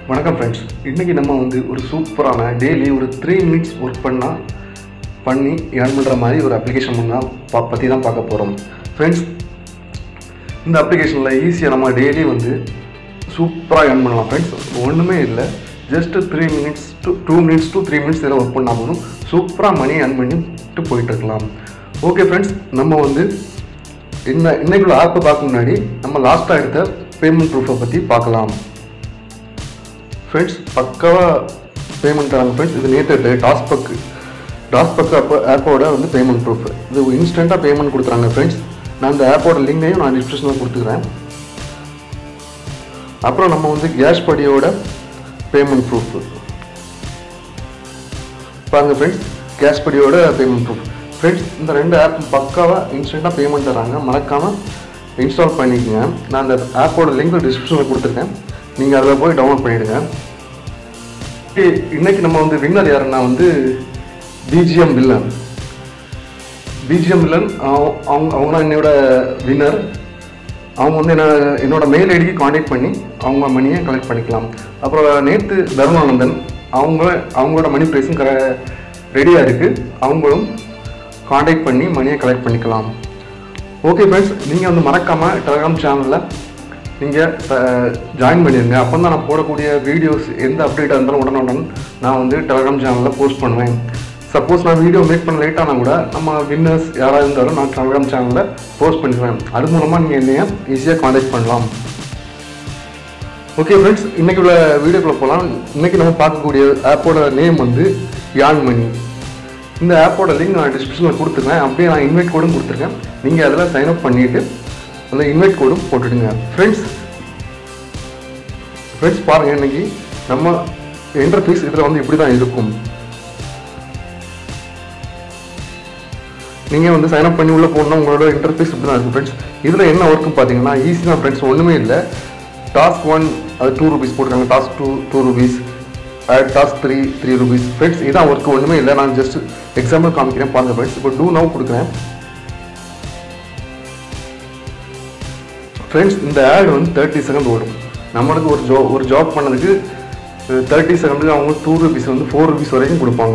வணக்கம் ஃப்ரெண்ட்ஸ் இன்றைக்கி நம்ம வந்து ஒரு சூப்பரான டெய்லி ஒரு த்ரீ மினிட்ஸ் ஒர்க் பண்ணால் பண்ணி ஏர்ன் பண்ணுற மாதிரி ஒரு அப்ளிகேஷன் பண்ணால் பா பற்றி தான் பார்க்க போகிறோம் ஃப்ரெண்ட்ஸ் இந்த அப்ளிகேஷனில் ஈஸியாக நம்ம டெய்லி வந்து சூப்பராக ஏர்ன் பண்ணலாம் ஃப்ரெண்ட்ஸ் ஒன்றுமே இல்லை just three minutes to two minutes to three minutes இதில் ஒர்க் பண்ணால் போதும் சூப்பராக மணி ஏர்ன் பண்ணிட்டு போயிட்டு இருக்கலாம் ஓகே ஃப்ரெண்ட்ஸ் நம்ம வந்து இந்த இன்னைக்குள்ள ஆப்பை பார்க்க முன்னாடி நம்ம லாஸ்ட்டாக எடுத்த பேமெண்ட் ப்ரூஃபை பற்றி பார்க்கலாம் ஃப்ரெண்ட்ஸ் பக்காவாக பேமெண்ட் தராங்க ஃப்ரெண்ட்ஸ் இது நேற்று டாஸ்பக் டாஸ்பக் அப்போ ஆப்போட வந்து பேமெண்ட் ப்ரூஃப் இது இன்ஸ்டண்ட்டாக பேமெண்ட் கொடுக்குறாங்க ஃப்ரெண்ட்ஸ் நான் இந்த ஆப்போட லிங்கையும் நான் டிஸ்கிரிப்ஷனில் கொடுத்துக்கிறேன் அப்புறம் நம்ம வந்து கேஷ் படியோட பேமெண்ட் ப்ரூஃப் பாருங்கள் ஃப்ரெண்ட்ஸ் கேஷ் படியோட பேமெண்ட் ப்ரூஃப் ஃப்ரெண்ட்ஸ் இந்த ரெண்டு ஆப் பக்காவாக இன்ஸ்டண்ட்டாக பேமெண்ட் தராங்க மறக்காமல் இன்ஸ்டால் பண்ணிக்கோங்க நான் அந்த ஆப்போட லிங்க் டிஸ்கிரிப்ஷனில் கொடுத்துருக்கேன் நீங்கள் அதில் போய் டவுன்லோட் பண்ணிவிடுங்க இன்னைக்கு நம்ம வந்து வின்னர் யாருன்னா வந்து பிஜிஎம் வில்லன் பிஜிஎம் வில்லன் அவங்க அவங்க தான் என்னோட வின்னர் அவங்க வந்து என்ன என்னோட மெயில் ஐடிக்கு காண்டாக்ட் பண்ணி அவங்க மணியை கலெக்ட் பண்ணிக்கலாம் அப்புறம் நேற்று தருணானந்தன் அவங்க அவங்களோட மணி ப்ரைஸும் கர ரெடியாக இருக்குது அவங்களும் காண்டாக்ட் பண்ணி மணியை கலெக்ட் பண்ணிக்கலாம் ஓகே ஃப்ரெண்ட்ஸ் நீங்கள் வந்து மறக்காமல் டெலகிராம் சேனலில் நீங்கள் ஜாயின் பண்ணிடுங்க அப்போ தான் நான் போடக்கூடிய வீடியோஸ் எந்த அப்டேட்டாக இருந்தாலும் உடனுடன் நான் வந்து டெலகிராம் சேனலில் போஸ்ட் பண்ணுவேன் சப்போஸ் நான் வீடியோ மேக் பண்ண லேட் ஆனால் கூட நம்ம வின்னர்ஸ் யாராக இருந்தாலும் நான் டெலகிராம் சேனலில் போஸ்ட் பண்ணிக்குவேன் அது மூலமாக நீங்கள் என்னைய ஈஸியாக காண்டாக்ட் பண்ணலாம் ஓகே ஃப்ரெண்ட்ஸ் இன்றைக்கி உள்ள வீடியோக்குள்ளே போகலாம் இன்றைக்கி நம்ம பார்க்கக்கூடிய ஆப்போட நேம் வந்து யான் மணி இந்த ஆப்போட லிங்க் நான் டிஸ்கிரிப்ஷனில் கொடுத்துருக்கேன் அப்படியே நான் இன்வைட் கோடும் கொடுத்துருக்கேன் நீங்கள் அதில் சைன் அப் பண்ணிவிட்டு அந்த இன்வைட் கோடும் போட்டுடுங்க ஃப்ரெண்ட்ஸ் ஃப்ரெண்ட்ஸ் பாருங்கள் இன்னைக்கு நம்ம இன்டர்ஃபீஸ் இதில் வந்து இப்படி தான் இருக்கும் நீங்கள் வந்து சைன் அப் பண்ணி உள்ளே போகணுன்னா உங்களோட இன்டர்ஃபேஸ் இப்படி தான் இருக்கும் ஃப்ரெண்ட்ஸ் இதில் என்ன ஒர்க்குன்னு பார்த்தீங்கன்னா ஈஸி தான் ஃப்ரெண்ட்ஸ் ஒன்றுமே இல்லை டாஸ்க் ஒன் அது டூ ருபீஸ் போட்டிருக்காங்க task two two rupees task three three rupees friends இதான் ஒர்க்கு ஒன்றுமே இல்லை நான் ஜஸ்ட் எக்ஸாம்பிள் காமிக்கிறேன் பாருங்கள் ஃப்ரெண்ட்ஸ் இப்போ டூ நவ் கொடுக்குறேன் ஃப்ரெண்ட்ஸ் இந்த ஆட் வந்து தேர்ட்டி செகண்ட் ஓடும் நம்மளுக்கு ஒரு ஜோ ஒரு ஜாப் பண்ணதுக்கு தேர்ட்டி செகண்டுக்கு அவங்க டூ ருபீஸ் வந்து ஃபோர் ருபீஸ் வரைக்கும் கொடுப்பாங்க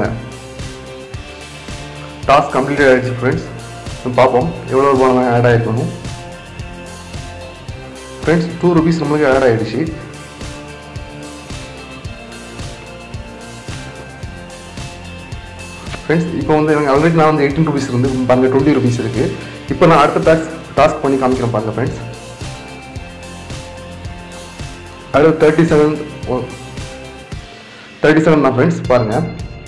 டாஸ்க் கம்ப்ளீட் ஆகிடுச்சு ஃப்ரெண்ட்ஸ் பார்ப்போம் எவ்வளோ ரூபாய் ஆட் ஆகிருக்கணும் ஃப்ரெண்ட்ஸ் டூ ருபீஸ் நம்மளுக்கு ஆட் ஆகிடுச்சு ஃப்ரெண்ட்ஸ் இப்போ வந்து எனக்கு ஆல்ரெடி நான் வந்து எயிட்டீன் ருபீஸ் இருந்து பாருங்கள் டுவெண்ட்டி ருபீஸ் இருக்குது இப்போ நான் அடுத்த டாஸ்க் டாஸ்க் பண்ணி காமிக்கிறேன் பாருங்கள் ஃப்ரெண்ட்ஸ் அடுத்து தேர்ட்டி செவன் தேர்ட்டி செவன் தான் ஃப்ரெண்ட்ஸ் பாருங்கள்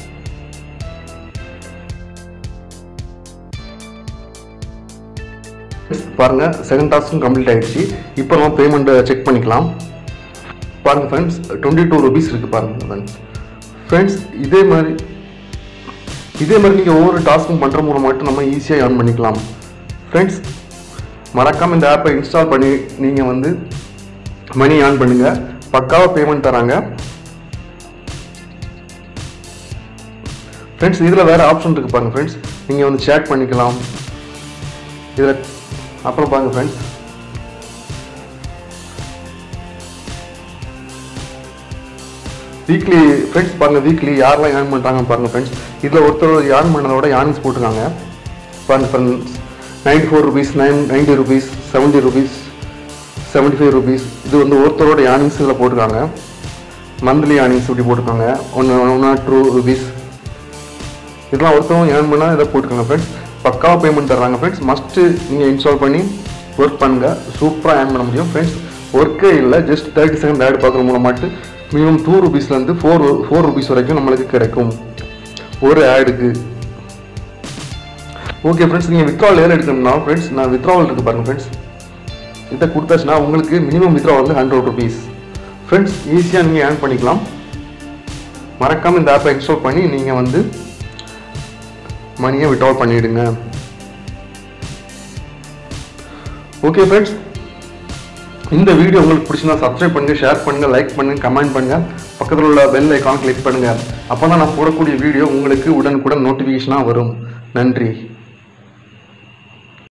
பாருங்க செகண்ட் டாஸ்க்கும் கம்ப்ளீட் ஆகிடுச்சு இப்போ நம்ம பேமெண்ட்டை செக் பண்ணிக்கலாம் பாருங்க ஃப்ரெண்ட்ஸ் டுவெண்ட்டி டூ ருபீஸ் இருக்குது பாருங்க ஃப்ரெண்ட்ஸ் ஃப்ரெண்ட்ஸ் இதே மாதிரி இதே மாதிரி நீங்கள் ஒவ்வொரு டாஸ்க்கும் பண்ணுற மூலம் மட்டும் நம்ம ஈஸியாக ஏர்ன் பண்ணிக்கலாம் ஃப்ரெண்ட்ஸ் மறக்காமல் இந்த ஆப்பை இன்ஸ்டால் பண்ணி நீங்கள் வந்து மணி ஏர்ன் பண்ணுங்கள் பக்காவாக பேமெண்ட் தராங்க ஃப்ரெண்ட்ஸ் இதில் வேறு ஆப்ஷன் இருக்குது பாருங்கள் ஃப்ரெண்ட்ஸ் நீங்கள் வந்து சேட் பண்ணிக்கலாம் இதில் அப்புறம் பாருங்கள் ஃப்ரெண்ட்ஸ் வீக்லி ஃப்ரெண்ட்ஸ் பாருங்கள் வீக்லி யாரெல்லாம் ஏர்ன் பண்ணுறாங்க பாருங்கள் ஃப்ரெண்ட்ஸ் இதில் ஒருத்தர் ஏர்ன் பண்ணதோட ஏர்னிங்ஸ் போட்டிருக்காங்க பாருங்கள் friends ninety four rupees nine ninety rupees seventy rupees seventy five rupees இது வந்து ஒருத்தரோட ஏர்னிங்ஸ் இதில் போட்டிருக்காங்க மந்த்லி ஏர்னிங்ஸ் இப்படி போட்டிருக்காங்க ஒன்று ஒன் நாட் டூ ருபீஸ் இதெல்லாம் ஒருத்தவங்க ஏர்ன் பண்ணால் இதை போட்டுருக்காங்க ஃப்ரெண்ட்ஸ் பக்காவாக பேமெண்ட் தர்றாங்க ஃப்ரெண்ட்ஸ் மஸ்ட்டு நீங்கள் இன்ஸ்டால் பண்ணி ஒர்க் பண்ணுங்கள் சூப்பராக ஏர்ன் பண்ண முடியும் ஃப்ரெண்ட்ஸ் ஒர்க்கே இல்லை ஜஸ்ட் தேர்ட்டி செகண்ட் ஆட் பார்க்குற மூலமாட்டு மினிமம் டூ ருபீஸ்லேருந்து ஃபோர் ஃபோர் ருபீஸ் வரைக்கும் நம்மளுக்கு கிடைக்கும் ஒரு ஆடுக்கு ஓகே ஃப்ரெண்ட்ஸ் நீங்கள் வித்ராவல் ஏர் எடுக்கணும்னா ஃப்ரெண்ட்ஸ் நான் வித்ராவல் இருக்குது பாருங்கள் ஃப்ரெண்ட்ஸ் இதை கொடுத்தாச்சுன்னா உங்களுக்கு மினிமம் வித்ராவல் வந்து ஹண்ட்ரட் ருபீஸ் ஃப்ரெண்ட்ஸ் ஈஸியாக நீங்கள் ஏர்ன் பண்ணிக்கலாம் மறக்காமல் இந்த ஆப்பை இன்ஸ்டால் பண்ணி நீங்கள் வந்து மணியை விட்ரால் பண்ணிவிடுங்க ஓகே ஃப்ரெண்ட்ஸ் இந்த வீடியோ உங்களுக்கு பிடிச்சிருந்தா சப்ஸ்கிரைப் பண்ணுங்கள் ஷேர் பண்ணுங்கள் லைக் பண்ணுங்கள் கமெண்ட் பண்ணுங்கள் பக்கத்தில் உள்ள பெல் ஐக்கான் கிளிக் பண்ணுங்கள் அப்போ தான் நான் போடக்கூடிய வீடியோ உங்களுக்கு உடனுக்குடன் நோட்டிஃபிகேஷனாக வரும் நன்றி